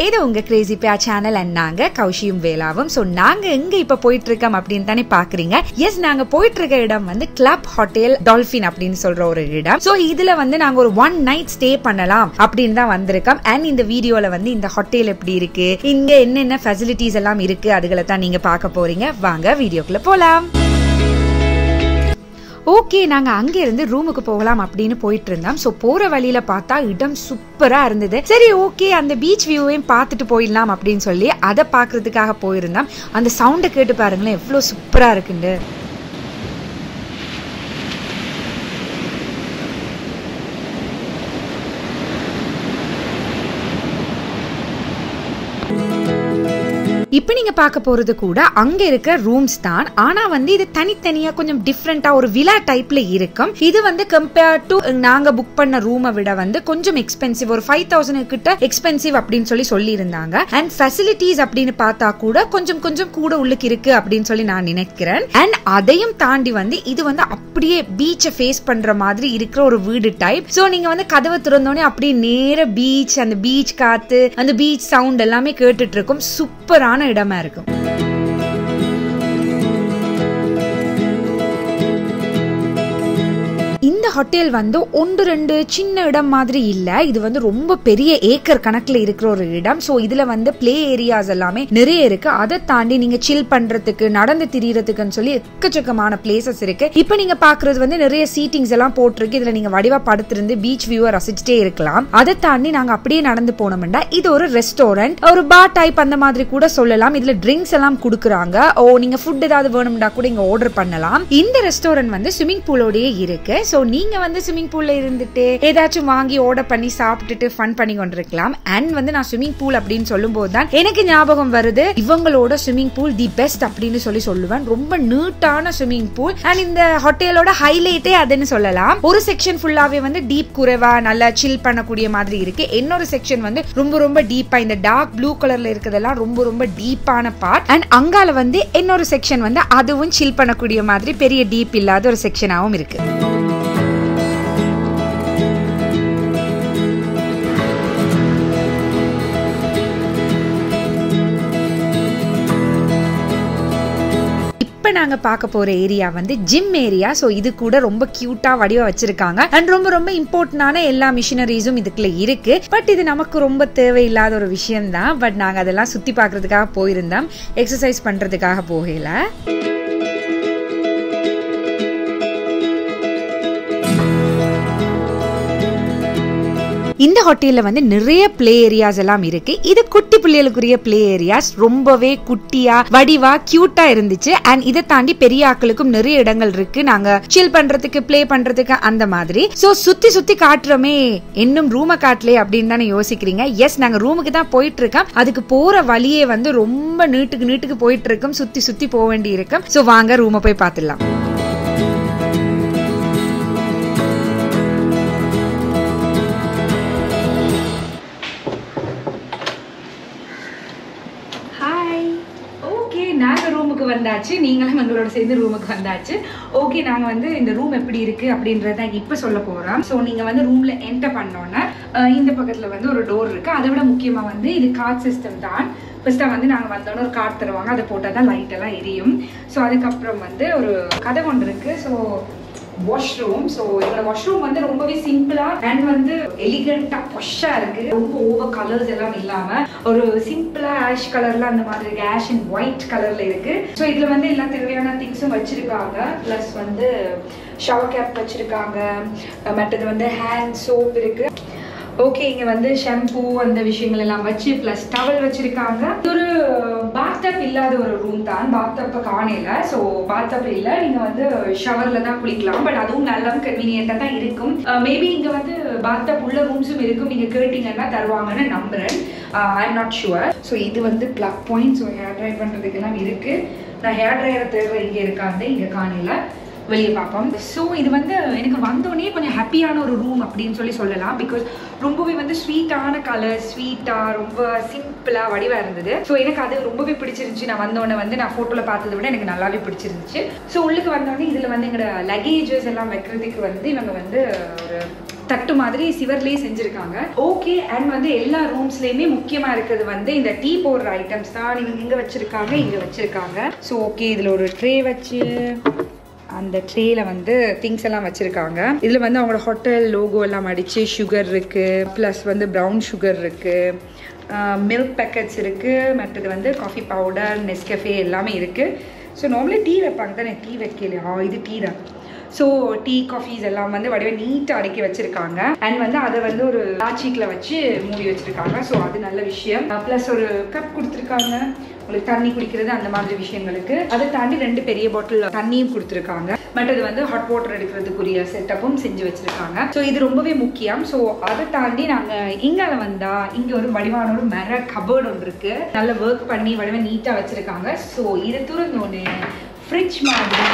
இது உங்க Crazy Pia channel and நாங்க கௌஷியும் வேலாவும் ஸோ நாங்க எங்க இப்ப போயிட்டு இருக்கோம் அப்படின்னு தானே பாக்குறீங்க எஸ் நாங்க போயிட்டு இருக்க இடம் வந்து கிளப் ஹோட்டல் டால்பின் அப்படின்னு சொல்ற ஒரு இடம் ஸோ இதுல வந்து நாங்க ஒரு ஒன் நைட் ஸ்டே பண்ணலாம் அப்படின்னு தான் வந்திருக்கோம் அண்ட் இந்த வீடியோல வந்து இந்த ஹோட்டல் எப்படி இருக்கு இங்க என்னென்ன ஃபெசிலிட்டிஸ் எல்லாம் இருக்கு அதுகளை தான் நீங்க பார்க்க போறீங்க வாங்க வீடியோக்குள்ள போலாம் ஓகே நாங்க அங்க இருந்து ரூமுக்கு போகலாம் அப்படின்னு போயிட்டு இருந்தோம் ஸோ போற வழியில பார்த்தா இடம் சூப்பரா இருந்தது சரி ஓகே அந்த பீச் வியூவையும் பார்த்துட்டு போயிடலாம் அப்படின்னு சொல்லி அதை பார்க்கறதுக்காக போயிருந்தோம் அந்த சவுண்டை கேட்டு பாருங்களேன் எவ்வளோ சூப்பரா இருக்குண்டு இப்போ நீங்க பார்க்க போறது கூட அங்க இருக்க ரூம்ஸ் தான் ஆனா வந்து இது தனித்தனியா கொஞ்சம் டிஃப்ரெண்டா ஒரு விழா டைப்ல இருக்கும் இது வந்து கம்பேர் டு நாங்க புக் பண்ண ரூமை விட வந்து கொஞ்சம் எக்ஸ்பென்சிவ் ஒரு ஃபைவ் தௌசண்ட் கிட்ட எக்ஸ்பென்சிவ் அப்படின்னு சொல்லி சொல்லி இருந்தாங்க அண்ட் ஃபெசிலிட்டிஸ் அப்படின்னு பார்த்தா கூட கொஞ்சம் கொஞ்சம் கூட உள்ளுக்கு இருக்கு அப்படின்னு சொல்லி நான் நினைக்கிறேன் அண்ட் அதையும் தாண்டி வந்து இது வந்து அப்படியே பீச்சை ஃபேஸ் பண்ற மாதிரி இருக்கிற ஒரு வீடு டைப் ஸோ நீங்க வந்து கதவை திறந்தோடனே அப்படியே நேர பீச் அந்த பீச் காத்து அந்த பீச் சவுண்ட் எல்லாமே கேட்டுட்டு இருக்கும் சூப்பரான இடமா இருக்கும் இந்த ஹோட்டல் வந்து ஒன்று ரெண்டு சின்ன இடம் மாதிரி இல்ல இது வந்து ரொம்ப பெரிய ஏக்கர் கணக்குல இருக்கிற ஒரு இடம் சோ இதுல வந்து பிளே ஏரியாஸ் எல்லாமே நிறைய இருக்கு அதை தாண்டி நீங்க சில் பண்றதுக்கு நடந்து திரியறதுக்குன்னு சொல்லி எக்கச்சக்கமான பிளேசஸ் இருக்கு இப்போ நீங்க பாக்குறது வந்து நிறைய சீட்டிங்ஸ் எல்லாம் போட்டிருக்கு இதுல நீங்க வடிவா படுத்திருந்து பீச் வியூவை ரசிச்சுட்டே இருக்கலாம் அதை தாண்டி நாங்க அப்படியே நடந்து போனோம்னா இது ஒரு ரெஸ்டாரண்ட் ஒரு பார் டைப் அந்த மாதிரி கூட சொல்லலாம் இதுல ட்ரிங்க்ஸ் எல்லாம் கொடுக்குறாங்க ஓ நீங்க ஃபுட் ஏதாவது வேணும்னா கூட இங்க ஆர்டர் பண்ணலாம் இந்த ரெஸ்டாரண்ட் வந்து ஸ்விமிங் பூலோடயே இருக்கு ஸோ நீங்க வந்து ஸ்விமிங் பூல்ல இருந்துட்டு ஏதாச்சும் வாங்கி ஆர்டர் பண்ணி சாப்பிட்டுட்டு ஃபன் பண்ணி கொண்டிருக்கலாம் அண்ட் வந்து நான் ஸ்விமிங் பூல் அப்படின்னு சொல்லும் போது தான் எனக்கு ஞாபகம் வருது இவங்களோட ஸ்விமிங் பூல் தி பெஸ்ட் அப்படின்னு சொல்லி சொல்லுவேன் ரொம்ப நீட்டான ஸ்விமிங் பூல் அண்ட் இந்த ஹோட்டலோட ஹைலைட்டே அதுன்னு சொல்லலாம் ஒரு செக்ஷன் ஃபுல்லாவே வந்து டீப் குறைவா நல்லா சில் பண்ணக்கூடிய மாதிரி இருக்கு இன்னொரு செக்ஷன் வந்து ரொம்ப ரொம்ப டீப்பா இந்த டார்க் ப்ளூ கலர்ல இருக்கிறதெல்லாம் ரொம்ப ரொம்ப டீப்பான பார்ட் அண்ட் அங்கால வந்து இன்னொரு செக்ஷன் வந்து அதுவும் சில் பண்ணக்கூடிய மாதிரி பெரிய டீப் இல்லாத ஒரு செக்ஷனாகவும் இருக்கு இப்ப நாங்க பார்க்க போற ஏரியா வந்து ஜிம் ஏரியா சோ இது கூட ரொம்ப கியூட்டா வடிவா வச்சிருக்காங்க அண்ட் ரொம்ப ரொம்ப இம்பார்ட்டன்டான எல்லா மிஷினரிஸும் இதுக்குள்ள இருக்கு பட் இது நமக்கு ரொம்ப தேவையில்லாத ஒரு விஷயம் தான் பட் நாங்க அதெல்லாம் சுத்தி பார்க்கறதுக்காக போயிருந்தோம் எக்ஸசைஸ் பண்றதுக்காக போகல இந்த ஹோட்டல்ல வந்து நிறைய பிளே ஏரியாஸ் எல்லாம் இருக்கு இது குட்டி பிள்ளைகளுக்குரிய பிளே ஏரியாஸ் ரொம்பவே குட்டியா வடிவா கியூட்டா இருந்துச்சு அண்ட் இதை தாண்டி பெரிய ஆட்களுக்கும் நிறைய இடங்கள் இருக்கு நாங்க சில் பண்றதுக்கு பிளே பண்றதுக்கு அந்த மாதிரி சோ சுத்தி சுத்தி காட்டுறோமே இன்னும் ரூம காட்டலே அப்படின்னு தானே யோசிக்கிறீங்க எஸ் நாங்க ரூமுக்கு தான் போயிட்டு இருக்கோம் அதுக்கு போற வழியே வந்து ரொம்ப நீட்டுக்கு நீட்டுக்கு போயிட்டு இருக்கோம் சுத்தி சுத்தி போக வேண்டி இருக்கும் சோ வாங்க ரூம போய் பார்த்துடலாம் ஹாய் ஓகே நாங்கள் ரூமுக்கு வந்தாச்சு நீங்களும் எங்களோட சேர்ந்து ரூமுக்கு வந்தாச்சு ஓகே நாங்கள் வந்து இந்த ரூம் எப்படி இருக்கு அப்படின்றத இப்போ சொல்ல போகிறோம் ஸோ நீங்கள் வந்து ரூமில் என்டர் பண்ணோன்னே அஹ், இந்த பக்கத்தில் வந்து ஒரு டோர் இருக்கு அதை விட முக்கியமாக வந்து இது கார்ட் சிஸ்டம் தான் ஃபஸ்ட்டாக வந்து நாங்கள் வந்தோன்னே ஒரு கார்டு தருவாங்க அதை போட்டால் தான் லைட் எல்லாம் எரியும் ஸோ அதுக்கப்புறம் வந்து ஒரு கதை ஒன்று இருக்கு ஸோ வாஷ்ரூம் ஸோ என்னோட வாஷ்ரூம் வந்து ரொம்பவே சிம்பிளா அண்ட் வந்து எலிகண்டா பொஷ்ஷா இருக்கு ரொம்ப ஓவர் கலர்ஸ் எல்லாம் இல்லாம ஒரு சிம்பிளா ஆஷ் கலர்ல அந்த மாதிரி ஆஷ் அண்ட் ஒயிட் கலர்ல இருக்கு ஸோ இதுல வந்து எல்லா தேவையான திங்ஸும் வச்சிருக்காங்க ப்ளஸ் வந்து ஷவர் கேப் வச்சிருக்காங்க அஹ் மற்றது வந்து ஹேண்ட் சோப் இருக்கு ஓகே இங்க வந்து ஷாம்பூ அந்த விஷயங்கள் எல்லாம் வச்சு ப்ளஸ் டவல் வச்சிருக்காங்க இது ஒரு பாத்தப் இல்லாத ஒரு ரூம் தான் பாத்தப்ப காணையில ஸோ பாத்தப் இல்ல நீங்க வந்து ஷவர்ல தான் குளிக்கலாம் பட் அதுவும் நல்ல கன்வீனியன்ட்டா தான் இருக்கும் மேபி இங்க வந்து பாத்தப் உள்ள ரூம்ஸும் இருக்கும் நீங்க கேட்டீங்கன்னா தருவாங்கன்னு நம்புறேன் I am not sure so இது வந்து plug point so hair dry பண்றதுக்கு எல்லாம் இருக்கு நான் ஹேர் ட்ரையரை தேடுற இங்க இருக்காந்து இங்க காணையில வெளியே பார்ப்போம் ஸோ இது வந்து எனக்கு வந்தோடனே கொஞ்சம் ஹாப்பியான ஒரு ரூம் அப்படின்னு சொல்லி சொல்லலாம் பிகாஸ் ரொம்பவே வந்து ஸ்வீட்டான கலர் ஸ்வீட்டாக ரொம்ப சிம்பிளாக வடிவாக இருந்தது ஸோ எனக்கு அது ரொம்பவே பிடிச்சிருந்துச்சு நான் வந்தோடனே வந்து நான் ஃபோட்டோவில் பார்த்ததை விட எனக்கு நல்லாவே பிடிச்சிருந்துச்சு ஸோ உள்ளுக்கு வந்தோடனே இதில் வந்து எங்களோட லக்கேஜஸ் எல்லாம் வைக்கிறதுக்கு வந்து இவங்க வந்து ஒரு தட்டு மாதிரி சிவர்லேயே செஞ்சுருக்காங்க ஓகே அண்ட் வந்து எல்லா ரூம்ஸ்லேயுமே முக்கியமாக இருக்கிறது வந்து இந்த டீ போடுற ஐட்டம்ஸ் தான் இவங்க இங்கே வச்சுருக்காங்க இங்கே வச்சுருக்காங்க ஸோ ஓகே இதில் ஒரு ட்ரே வச்சு அந்த ட்ரேல வந்து திங்ஸ் எல்லாம் வச்சுருக்காங்க இதில் வந்து அவங்களோட ஹோட்டல் லோகோ எல்லாம் அடித்து சுகர் இருக்குது ப்ளஸ் வந்து ப்ரௌன் சுகர் இருக்குது மில்க் பேக்கெட்ஸ் இருக்குது மற்றது வந்து காஃபி பவுடர் நெஸ்கஃபே எல்லாமே இருக்குது ஸோ நார்மலி டீ வைப்பாங்க தானே டீ வைக்கலையா இது டீ தான் ஸோ டீ காஃபீஸ் எல்லாம் வந்து வடிவே நீட்டாக அடுக்கி வச்சிருக்காங்க அண்ட் வந்து அதை வந்து ஒரு பிளாஸ்டிக்கில் வச்சு மூடி வச்சிருக்காங்க ஸோ அது நல்ல விஷயம் ப்ளஸ் ஒரு கப் கொடுத்துருக்காங்க உங்களுக்கு தண்ணி குடிக்கிறது அந்த மாதிரி விஷயங்களுக்கு அதை தாண்டி ரெண்டு பெரிய பாட்டில் தண்ணியும் கொடுத்துருக்காங்க பட் அது வந்து ஹாட் வாட்டர் எடுக்கிறதுக்குரிய செட்டப்பும் செஞ்சு வச்சிருக்காங்க ஸோ இது ரொம்பவே முக்கியம் ஸோ அதை தாண்டி நாங்கள் இங்கால வந்தா இங்கே ஒரு வடிவான ஒரு மர கபோர்டு ஒன்று இருக்கு நல்ல ஒர்க் பண்ணி வடிவ நீட்டாக வச்சிருக்காங்க ஸோ இது துறந்தோடனே ஃப்ரிட்ஜ் மாதிரி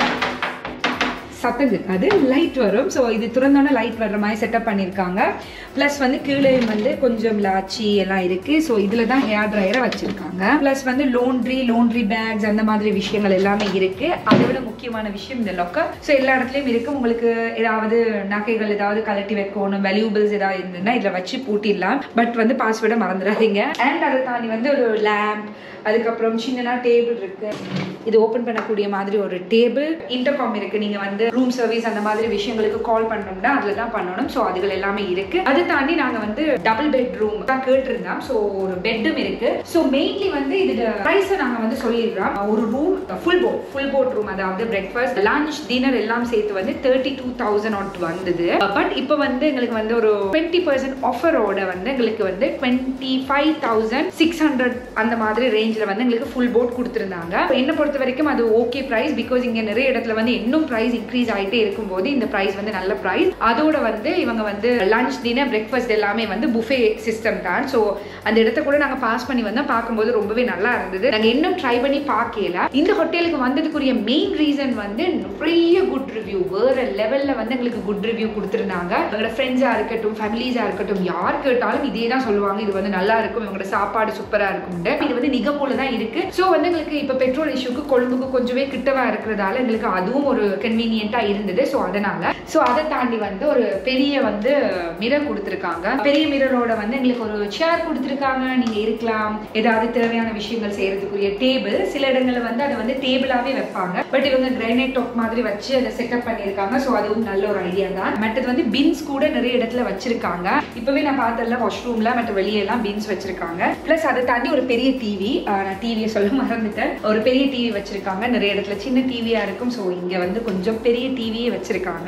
சத்தம் கேட்காது லைட் வரும் ஸோ இது திறந்தோன்னே லைட் வர்ற மாதிரி செட்டப் பண்ணியிருக்காங்க ப்ளஸ் வந்து கீழே வந்து கொஞ்சம் லாச்சி எல்லாம் இருக்குது ஸோ இதில் தான் ஹேர் ட்ரையரை வச்சுருக்காங்க ப்ளஸ் வந்து லோண்ட்ரி லோண்ட்ரி பேக்ஸ் அந்த மாதிரி விஷயங்கள் எல்லாமே இருக்குது அதை விட முக்கியமான விஷயம் இந்த லொக்கர் ஸோ எல்லா இடத்துலையும் இருக்குது உங்களுக்கு ஏதாவது நகைகள் ஏதாவது கலட்டி வைக்கணும் வேல்யூபிள்ஸ் ஏதாவது இருந்ததுன்னா இதில் வச்சு பூட்டிடலாம் பட் வந்து பாஸ்வேர்டை மறந்துடாதீங்க அண்ட் அதை தாண்டி வந்து ஒரு லேம்ப் அதுக்கப்புறம் சின்னனா டேபிள் இருக்கு இது ஓப்பன் பண்ணக்கூடிய மாதிரி ஒரு டேபிள் இன்டர்காம் இருக்கு நீங்க வந்து ரூம் சர்வீஸ் அந்த மாதிரி விஷயங்களுக்கு கால் பண்ணணும்னா அதுல தான் பண்ணணும் ஸோ அதுகள் எல்லாமே இருக்கு அதை தாண்டி நாங்க வந்து டபுள் பெட் ரூம் தான் கேட்டிருந்தோம் ஸோ ஒரு பெட்டும் இருக்கு ஸோ மெயின்லி வந்து இது ப்ரைஸ் நாங்க வந்து சொல்லிடுறோம் ஒரு room full board full board room அதாவது பிரேக்ஃபாஸ்ட் லஞ்ச் டின்னர் எல்லாம் சேர்த்து வந்து தேர்ட்டி டூ தௌசண்ட் ஆட் வந்தது பட் இப்போ வந்து எங்களுக்கு வந்து ஒரு டுவெண்ட்டி பர்சன்ட் ஆஃபரோட வந்து எங்களுக்கு வந்து twenty five thousand six hundred அந்த மாதிரி ரேஞ்சில் வந்து எங்களுக்கு ஃபுல் போட் கொடுத்துருந்தாங்க என்னை பொறுத்த வரைக்கும் அது ஓகே ப்ரைஸ் பிகாஸ் இங்கே நிறைய இடத்துல வந்து இன்னும் ப்ரைஸ் இன்க்ரீஸ் ஆகிட்டே இருக்கும்போது இந்த ப்ரைஸ் வந்து நல்ல ப்ரைஸ் அதோட வந்து இவங்க வந்து லஞ்ச் டின்னர் பிரேக்ஃபாஸ்ட் எல்லாமே வந்து புஃபே சிஸ்டம் தான் ஸோ அந்த இடத்த கூட நாங்கள் பாஸ் பண்ணி வந்தால் பார்க்கும்போது ரொம்பவே நல்லா இருந்தது நாங்கள் இன்னும் ட்ரை பண்ணி பார்க்கல இந்த ஹோட்டலுக்கு வந்ததுக்குரிய மெயின் ரீசன் வந்து நிறைய குட் ரிவ்யூ வேற லெவலில் வந்து எங்களுக்கு குட் ரிவ்யூ கொடுத்துருந்தாங்க எங்களோட ஃப்ரெண்ட்ஸாக இருக்கட்டும் ஃபேமிலிஸாக இருக்கட்டும் யார் கேட்டாலும் இதே தான் சொல்லுவாங்க இது வந்து நல்லா இருக்கும் இவங்களோட சாப்பாடு சூப்பராக இருக்கும்னு இது வந்து நிகப்பூல தான் இருக்கு ஸோ வந்து எங்களுக்கு இப்போ பெட்ரோல் இஷ்யூக்கு கொழும்புக்கு கொஞ்சமே கிட்டவா இருக்கிறதால எங்களுக்கு அதுவும் ஒரு கன்வீனியன்ட்டாக இருந்தது ஸோ அதனால ஸோ அதை தாண்டி வந்து ஒரு பெரிய வந்து மிரர் கொடுத்துருக்காங்க பெரிய மிரரோட வந்து எங்களுக்கு ஒரு சேர் கொடுத்துருக்காங்க நீங்க இருக்கலாம் ஏதாவது தேவையான விஷயங்கள் செய்யறதுக்குரிய டேபிள் சில இடங்கள்ல வந்து அதை வந்து டேபிளாவே வைப்பாங்க பட் இவங்க கிரைனைட் டாப் மாதிரி வச்சு அதை செட்டப் பண்ணியிருக்காங்க ஸோ அதுவும் நல்ல ஒரு ஐடியா தான் மற்றது வந்து பின்ஸ் கூட நிறைய இடத்துல வச்சிருக்காங்க இப்பவே நான் பார்த்தல வாஷ்ரூம்ல மற்ற வெளியே எல்லாம் பின்ஸ் வச்சிருக்காங்க பிளஸ் அதை தாண்டி ஒரு பெரிய டிவி நான் டிவியை சொல்ல மறந்துட்டேன் ஒரு பெரிய டிவி வச்சிருக்காங்க நிறைய இடத்துல சின்ன டிவியா இருக்கும் ஸோ இங்க வந்து கொஞ்சம் பெரிய டிவியே வச்சிருக்காங்க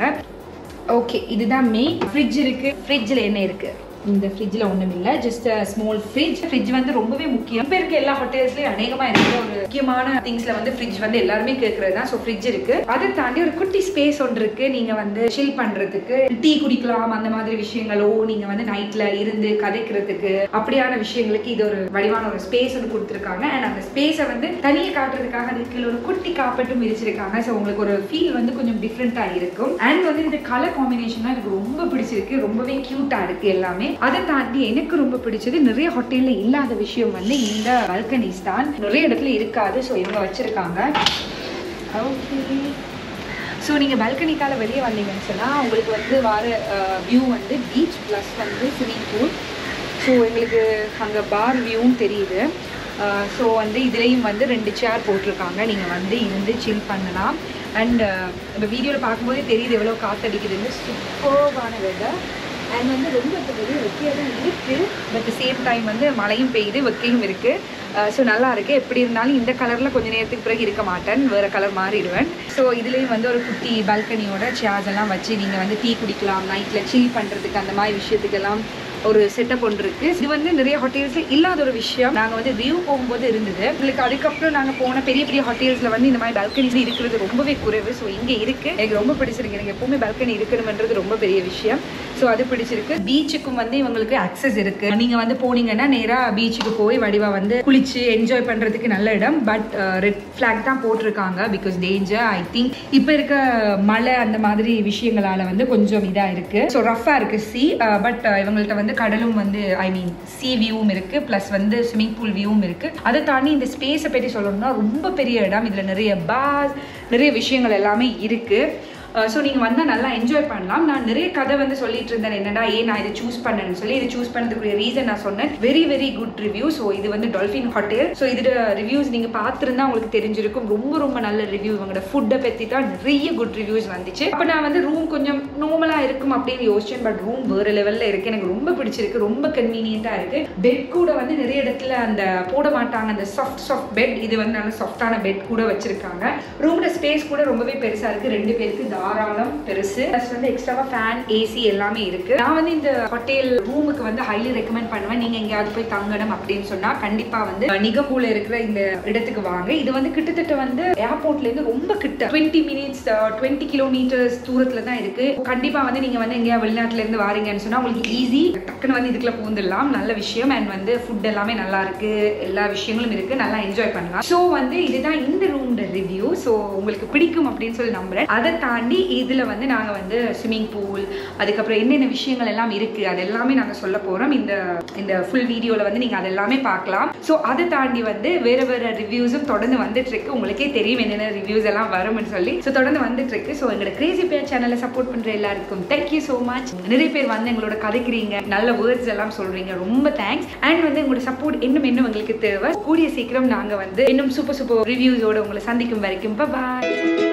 ஓகே இதுதான் மெயின் ஃப்ரிட்ஜ் இருக்கு ஃப்ரிட்ஜில் என்ன இருக்கு இந்த ஃப்ரிட்ஜில் ஒன்றும் இல்லை ஜஸ்ட் ஸ்மால் ஃப்ரிட்ஜ் ஃப்ரிட்ஜ் வந்து ரொம்பவே முக்கியம் இப்போ இருக்க எல்லா ஹோட்டல்ஸ்லேயும் அநேகமாக இருக்கிற ஒரு முக்கியமான திங்ஸில் வந்து ஃப்ரிட்ஜ் வந்து எல்லாருமே கேட்கறது தான் ஸோ ஃப்ரிட்ஜ் இருக்கு அதை தாண்டி ஒரு குட்டி ஸ்பேஸ் ஒன்று இருக்கு நீங்கள் வந்து ஷில் பண்ணுறதுக்கு டீ குடிக்கலாம் அந்த மாதிரி விஷயங்களோ நீங்கள் வந்து நைட்டில் இருந்து கதைக்கிறதுக்கு அப்படியான விஷயங்களுக்கு இது ஒரு வடிவான ஒரு ஸ்பேஸ் ஒன்று கொடுத்துருக்காங்க அண்ட் அந்த ஸ்பேஸை வந்து தனியாக காட்டுறதுக்காக அதுக்கு ஒரு குட்டி காப்பட்டும் விரிச்சிருக்காங்க ஸோ உங்களுக்கு ஒரு ஃபீல் வந்து கொஞ்சம் டிஃப்ரெண்ட்டாக இருக்கும் அண்ட் வந்து இந்த கலர் காம்பினேஷன் எனக்கு ரொம்ப பிடிச்சிருக்கு ரொம்பவே க்யூட்டாக இருக்கு எல்லாமே அதை தாண்டி எனக்கு ரொம்ப பிடிச்சது நிறைய ஹோட்டல்ல இல்லாத விஷயம் வந்து இந்த பால்கனிஸ் தான் நிறைய இடத்துல இருக்காது ஸோ இவங்க வச்சிருக்காங்க ஓகே ஸோ நீங்கள் பால்கனிக்கால வெளியே வந்தீங்கன்னு சொன்னால் உங்களுக்கு வந்து வர வியூ வந்து பீச் ப்ளஸ் வந்து ஸ்விமிங் பூல் ஸோ எங்களுக்கு அங்கே பார் வியூவும் தெரியுது ஸோ வந்து இதுலேயும் வந்து ரெண்டு சேர் போட்டிருக்காங்க நீங்கள் வந்து இருந்து சில் பண்ணலாம் அண்ட் இப்போ வீடியோவில் பார்க்கும்போதே தெரியுது எவ்வளோ காற்றடிக்குதுன்னு சூப்பர்வான வெதர் அண்ட் வந்து ரொம்ப இப்போ வெளியே வெக்கையாக தான் இருக்குது பட் சேம் டைம் வந்து மழையும் பெய்யுது வெக்கையும் இருக்குது ஸோ நல்லா இருக்கு எப்படி இருந்தாலும் இந்த கலரில் கொஞ்ச நேரத்துக்கு பிறகு இருக்க மாட்டேன் வேறு கலர் மாறிடுவேன் ஸோ இதுலேயும் வந்து ஒரு குட்டி பால்கனியோட சேர்ஸ் எல்லாம் வச்சு நீங்கள் வந்து டீ குடிக்கலாம் நைட்டில் சில் பண்ணுறதுக்கு அந்த மாதிரி விஷயத்துக்கெல்லாம் ஒரு செட்டப் ஒன்று இருக்கு இது வந்து நிறைய ஹோட்டல்ஸ் இல்லாத ஒரு விஷயம் நாங்க வந்து வியூ போகும்போது இருந்தது உங்களுக்கு அதுக்கப்புறம் நாங்க போன பெரிய பெரிய ஹோட்டல்ஸ்ல வந்து இந்த மாதிரி பால்கனிஸ் இருக்கிறது ரொம்பவே குறைவு ஸோ இங்க இருக்கு எனக்கு ரொம்ப பிடிச்சிருக்கு எனக்கு எப்பவுமே பால்கனி இருக்கணும்ன்றது ரொம்ப பெரிய விஷயம் ஸோ அது பிடிச்சிருக்கு பீச்சுக்கும் வந்து இவங்களுக்கு அக்சஸ் இருக்கு நீங்க வந்து போனீங்கன்னா நேரா பீச்சுக்கு போய் வடிவா வந்து குளிச்சு என்ஜாய் பண்றதுக்கு நல்ல இடம் பட் ரெட் ஃபிளாக் தான் போட்டிருக்காங்க பிகாஸ் டேஞ்சர் ஐ திங்க் இப்போ இருக்க மழை அந்த மாதிரி விஷயங்களால வந்து கொஞ்சம் இதா இருக்கு ஸோ ரஃபா இருக்கு சி பட் இவங்கள்ட்ட வந்து கடலும் வந்து ஐ மீன் சி வியூவும் இருக்கு ப்ளஸ் வந்து ஸ்விமிங் பூல் வியூவும் இருக்கு அதை தாண்டி இந்த ஸ்பேஸை பற்றி சொல்லணும்னா ரொம்ப பெரிய இடம் இதுல நிறைய பாஸ் நிறைய விஷயங்கள் எல்லாமே இருக்கு ஸோ நீங்கள் வந்தால் நல்லா என்ஜாய் பண்ணலாம் நான் நிறைய கதை வந்து சொல்லிட்டு இருந்தேன் என்னடா ஏன் நான் இதை சூஸ் பண்ணேன்னு சொல்லி இதை சூஸ் பண்ணதுக்குரிய ரீசன் நான் சொன்னேன் very very good review so இது வந்து டால்ஃபின் ஹோட்டல் ஸோ இதோட ரிவ்யூஸ் நீங்கள் பார்த்துருந்தா உங்களுக்கு தெரிஞ்சிருக்கும் ரொம்ப ரொம்ப நல்ல ரிவ்யூ இவங்களோட ஃபுட்டை பற்றி தான் நிறைய குட் ரிவ்யூஸ் வந்துச்சு அப்போ நான் வந்து ரூம் கொஞ்சம் நார்மலாக இருக்கும் அப்படின்னு யோசிச்சேன் பட் ரூம் வேறு லெவலில் இருக்குது எனக்கு ரொம்ப பிடிச்சிருக்கு ரொம்ப கன்வீனியண்ட்டாக இருக்குது பெட் கூட வந்து நிறைய இடத்துல அந்த போட மாட்டாங்க அந்த சாஃப்ட் சாஃப்ட் பெட் இது வந்து நல்ல சாஃப்டான பெட் கூட வச்சிருக்காங்க ரூமோட ஸ்பேஸ் கூட ரொம்பவே பெருசாக இருக்குது ரெண்டு பேருக்கு தாராளம் பெருசு ப்ளஸ் வந்து எக்ஸ்ட்ராவா ஃபேன் ஏசி எல்லாமே இருக்கு நான் வந்து இந்த ஹோட்டல் ரூமுக்கு வந்து ஹைலி ரெக்கமெண்ட் பண்ணுவேன் நீங்க எங்கேயாவது போய் தங்கணும் அப்படின்னு சொன்னா கண்டிப்பா வந்து நிகம்பூல இருக்கிற இந்த இடத்துக்கு வாங்க இது வந்து கிட்டத்தட்ட வந்து ஏர்போர்ட்ல இருந்து ரொம்ப கிட்ட டுவெண்ட்டி மினிட்ஸ் டுவெண்ட்டி கிலோமீட்டர்ஸ் தூரத்துல தான் இருக்கு கண்டிப்பா வந்து நீங்க வந்து எங்கேயா வெளிநாட்டுல இருந்து வாரீங்கன்னு சொன்னா உங்களுக்கு ஈஸி டக்குன்னு வந்து இதுக்குள்ள பூந்துடலாம் நல்ல விஷயம் அண்ட் வந்து ஃபுட் எல்லாமே நல்லா இருக்கு எல்லா விஷயங்களும் இருக்கு நல்லா என்ஜாய் பண்ணலாம் ஸோ வந்து இதுதான் இந்த ரூமோட ரிவ்யூ ஸோ உங்களுக்கு பிடிக்கும் அப்படின்னு சொல்லி நம்புறேன் அதை தாண்டி இதுல வந்து நாங்க வந்து ஸ்விம்மிங் பூல் அதுக்கப்புறம் என்னென்ன விஷயங்கள் எல்லாம் இருக்கு அது எல்லாமே நாங்க சொல்ல போறோம் இந்த இந்த ஃபுல் வீடியோல வந்து நீங்க அது எல்லாமே பார்க்கலாம் ஸோ அதை தாண்டி வந்து வேற வேற ரிவ்யூஸும் தொடர்ந்து வந்துட்டு இருக்கு உங்களுக்கே தெரியும் என்னென்ன ரிவ்யூஸ் எல்லாம் வரும்னு சொல்லி ஸோ தொடர்ந்து வந்துட்டு இருக்கு ஸோ எங்களோட கிரேசி பேர் சேனலை சப்போர்ட் பண்ற எல்லாருக்கும் தேங்க்யூ ஸோ மச் நிறைய பேர் வந்து எங்களோட கதைக்கிறீங்க நல்ல வேர்ட்ஸ் எல்லாம் சொல்றீங்க ரொம்ப தேங்க்ஸ் அண்ட் வந்து உங்களோட சப்போர்ட் இன்னும் இன்னும் எங்களுக்கு தேவை கூடிய சீக்கிரம் நாங்க வந்து இன்னும் சூப்பர் சூப்பர் ரிவ்யூஸோட உங்களை சந்திக்கும் வரைக்கும் பாய்